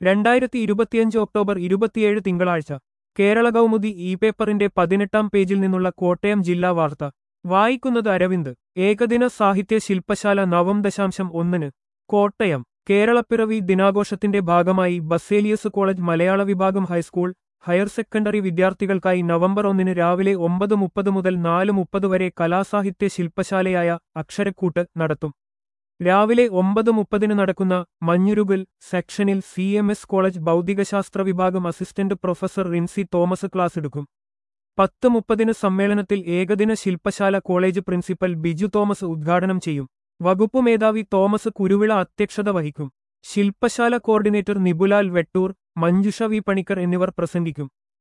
രണ്ടായിരത്തി ഇരുപത്തിയഞ്ച് ഒക്ടോബർ ഇരുപത്തിയേഴ് തിങ്കളാഴ്ച കേരള കൗമുദി ഇ പേപ്പറിന്റെ പതിനെട്ടാം പേജിൽ നിന്നുള്ള കോട്ടയം ജില്ലാ വാർത്ത വായിക്കുന്നത് അരവിന്ദ് ഏകദിന സാഹിത്യ ശില്പശാല നവം ദശാംശം ഒന്നിന് കോട്ടയം കേരളപ്പിറവി ദിനാഘോഷത്തിന്റെ ഭാഗമായി ബസേലിയസ് കോളേജ് മലയാള വിഭാഗം ഹൈസ്കൂൾ ഹയർ സെക്കൻഡറി വിദ്യാർത്ഥികൾക്കായി നവംബർ ഒന്നിന് രാവിലെ ഒമ്പത് മുപ്പത് മുതൽ നാല് മുപ്പത് വരെ കലാസാഹിത്യ ശില്പശാലയായ അക്ഷരക്കൂട്ട് നടത്തും രാവിലെ ഒമ്പത് മുപ്പതിന് നടക്കുന്ന മഞ്ഞുരുകൽ സെക്ഷനിൽ സി എം എസ് കോളേജ് ഭൗതികശാസ്ത്ര വിഭാഗം assistant professor Rincy Thomas class എടുക്കും പത്ത് മുപ്പതിന് സമ്മേളനത്തിൽ ഏകദിന ശില്പശാല കോളേജ് പ്രിൻസിപ്പൽ ബിജു തോമസ് ഉദ്ഘാടനം ചെയ്യും വകുപ്പ് മേധാവി തോമസ് കുരുവിള അധ്യക്ഷത വഹിക്കും ശില്പശാല കോർഡിനേറ്റർ നിബുലാൽ വെട്ടൂർ മഞ്ജുഷ വി പണിക്കർ എന്നിവർ പ്രസംഗിക്കും